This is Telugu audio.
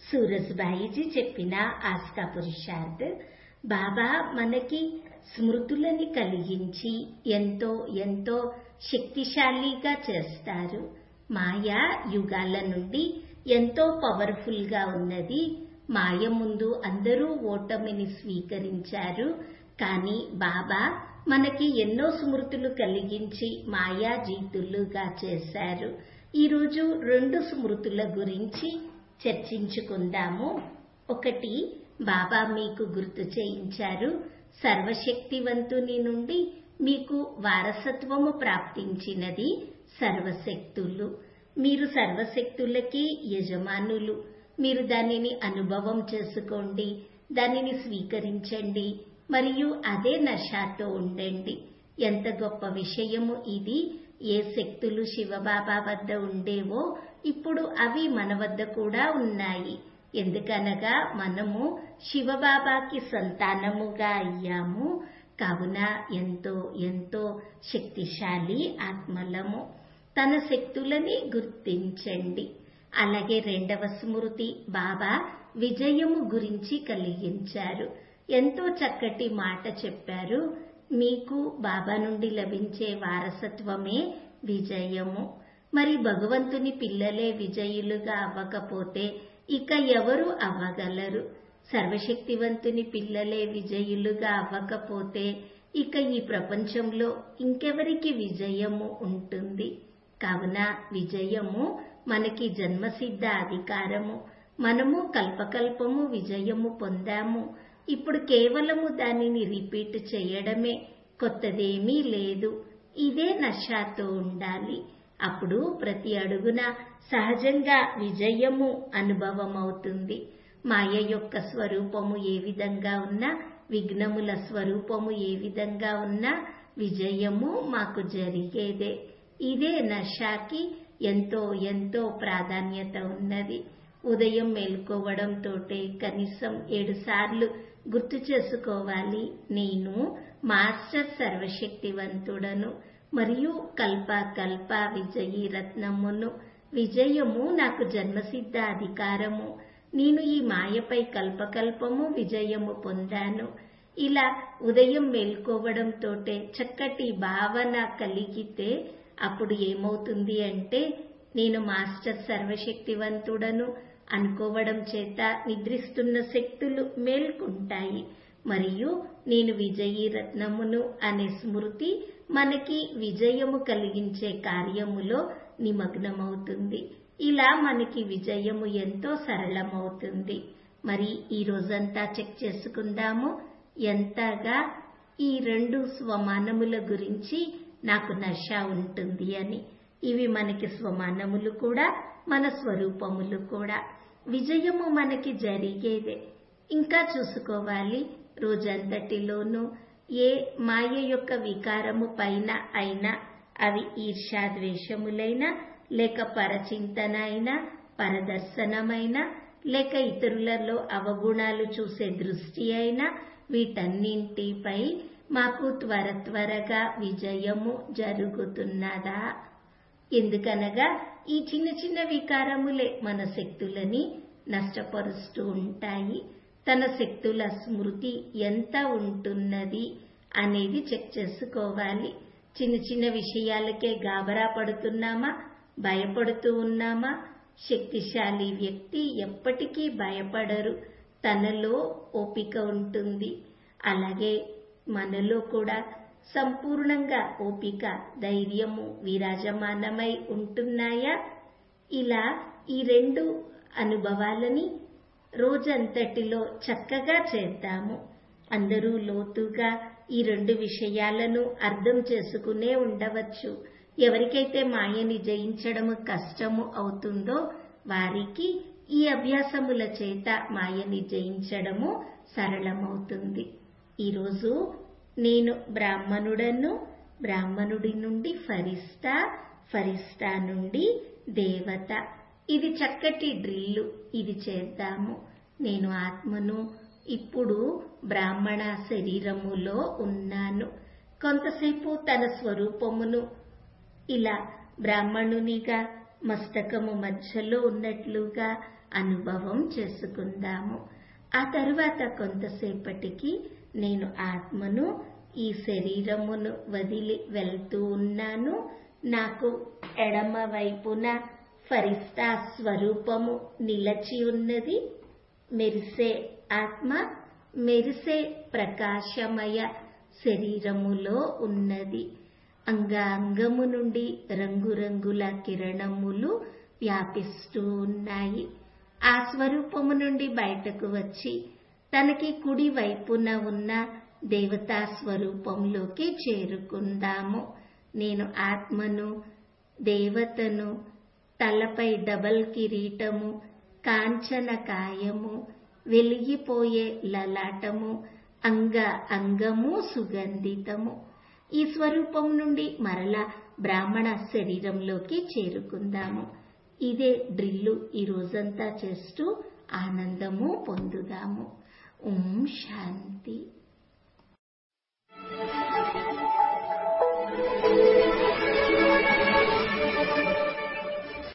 సూరజ్బాయిజీ చెప్పిన ఆస్కా పురుషార్థ్ బాబా మనకి స్మృతులని కలిగించి ఎంతో ఎంతో శక్తిశాలిగా చేస్తారు మాయా యుగాల నుండి ఎంతో పవర్ఫుల్ గా ఉన్నది మాయ ముందు అందరూ ఓటమిని స్వీకరించారు కానీ బాబా మనకి ఎన్నో స్మృతులు కలిగించి మాయా జీతులుగా చేశారు ఈరోజు రెండు స్మృతుల గురించి చర్చించుకుందాము ఒకటి బాబా మీకు గుర్తు చేయించారు సర్వశక్తివంతుని నుండి మీకు వారసత్వము ప్రాప్తించినది సర్వశక్తులు మీరు సర్వశక్తులకి యజమానులు మీరు దానిని అనుభవం చేసుకోండి దానిని స్వీకరించండి మరియు అదే నషాతో ఉండండి ఎంత గొప్ప విషయము ఇది ఏ శక్తులు శివబాబా వద్ద ఉండేవో ఇప్పుడు అవి మన వద్ద కూడా ఉన్నాయి ఎందుకనగా మనము శివబాబాకి సంతానముగా అయ్యాము కావున ఎంతో ఎంతో శక్తిశాలి ఆత్మలము తన శక్తులని గుర్తించండి అలాగే రెండవ స్మృతి బాబా విజయము గురించి కలిగించారు ఎంతో చక్కటి మాట చెప్పారు మీకు బాబా నుండి లభించే వారసత్వమే విజయము మరి భగవంతుని పిల్లలే విజయులుగా అవ్వకపోతే ఇక ఎవరు అవ్వగలరు సర్వశక్తివంతుని పిల్లలే విజయులుగా అవ్వకపోతే ఇక ఈ ప్రపంచంలో ఇంకెవరికి విజయము ఉంటుంది కావున విజయము మనకి జన్మసిద్ధ అధికారము మనము కల్పకల్పము విజయము పొందాము ఇప్పుడు కేవలము దానిని రిపీట్ చేయడమే కొత్తదేమీ లేదు ఇదే నషాతో ఉండాలి అప్పుడు ప్రతి అడుగున సహజంగా విజయము అనుభవం అవుతుంది మాయ యొక్క స్వరూపము ఏ విధంగా ఉన్నా విఘ్నముల స్వరూపము ఏ విధంగా ఉన్నా విజయము మాకు జరిగేదే ఇదే నషాకి ఎంతో ఎంతో ప్రాధాన్యత ఉన్నది ఉదయం మేల్కోవడంతోటే కనీసం ఏడు సార్లు గుర్తు చేసుకోవాలి నేను మాస్టర్ సర్వశక్తివంతుడను మరియు కల్ప కల్ప విజయీ రత్నమును విజయము నాకు జన్మసిద్ధ అధికారము నేను ఈ మాయపై కల్పకల్పము విజయము పొందాను ఇలా ఉదయం మేల్కోవడంతోటే చక్కటి భావన కలిగితే అప్పుడు ఏమవుతుంది అంటే నేను మాస్టర్ సర్వశక్తివంతుడను అనుకోవడం చేత నిద్రిస్తున్న శక్తులు మేల్కొంటాయి మరియు నేను విజయీ రత్నమును అనే స్మృతి మనకి విజయము కలిగించే కార్యములో నిమగ్నమవుతుంది ఇలా మనకి విజయము ఎంతో సరళమవుతుంది మరి ఈ రోజంతా చెక్ చేసుకుందాము ఎంతగా ఈ రెండు స్వమానముల గురించి నాకు నష ఉంటుంది అని ఇవి మనకి స్వమానములు కూడా మన స్వరూపములు కూడా విజయము మనకి జరిగేదే ఇంకా చూసుకోవాలి రోజంతటిలోనూ ఏ మాయ యొక్క వికారము పైన అయినా అవి ఈర్ష్యాద్వేషములైనా లేక పరచింతన అయినా పరదర్శనమైనా లేక ఇతరులలో అవగుణాలు చూసే దృష్టి అయినా వీటన్నింటిపై మాకు త్వర త్వరగా విజయము జరుగుతున్నదా ఎందుకనగా ఈ చిన్న చిన్న వికారములే మన శక్తులని నష్టపరుస్తూ ఉంటాయి తన శక్తుల స్మృతి ఎంత ఉంటున్నది అనేది చెక్ చేసుకోవాలి చిన్న చిన్న విషయాలకే గాబరా పడుతున్నామా భయపడుతూ ఉన్నామా శక్తిశాలి వ్యక్తి ఎప్పటికీ భయపడరు తనలో ఓపిక ఉంటుంది అలాగే మనలో కూడా సంపూర్ణంగా ఓపిక ధైర్యము విరాజమానమై ఉంటున్నాయా ఇలా ఈ రెండు అనుభవాలని రోజంతటిలో చక్కగా చేద్దాము అందరూ లోతుగా ఈ రెండు విషయాలను అర్థం చేసుకునే ఉండవచ్చు ఎవరికైతే మాయని జయించడము కష్టము అవుతుందో వారికి ఈ అభ్యాసముల చేత మాయని జయించడము సరళమవుతుంది ఈరోజు నేను బ్రాహ్మణుడను బ్రాహ్మణుడి నుండి ఫరిస్తా ఫరిస్తా నుండి దేవత ఇది చక్కటి డ్రిల్లు ఇది చేద్దాము నేను ఆత్మను ఇప్పుడు బ్రాహ్మణ శరీరములో ఉన్నాను కొంతసేపు తన స్వరూపమును ఇలా బ్రాహ్మణునిగా మస్తకము మధ్యలో ఉన్నట్లుగా అనుభవం చేసుకుందాము ఆ తరువాత కొంతసేపటికి నేను ఆత్మను ఈ శరీరమును వదిలి వెళ్తూ ఉన్నాను నాకు ఎడమ వైపున ఫరిస్తా స్వరూపము నిలచి ఉన్నది మెరిసే ఆత్మ మెరిసే ప్రకాశమయ శరీరములో ఉన్నది అంగాంగము నుండి రంగురంగుల కిరణములు వ్యాపిస్తూ ఉన్నాయి ఆ స్వరూపము నుండి బయటకు వచ్చి తనకి కుడి వైపున ఉన్న దేవతా స్వరూపంలోకి చేరుకుందాము నేను ఆత్మను దేవతను తలపై డబల్ కిరీటము కాంచన కాయము వెలిగిపోయే లలాటము అంగ అంగము సుగంధితము ఈ స్వరూపం నుండి మరలా బ్రాహ్మణ శరీరంలోకి చేరుకుందాము ఇదే డ్రిల్లు ఈ రోజంతా చేస్తూ ఆనందము పొందుదాము ఓం శాంతి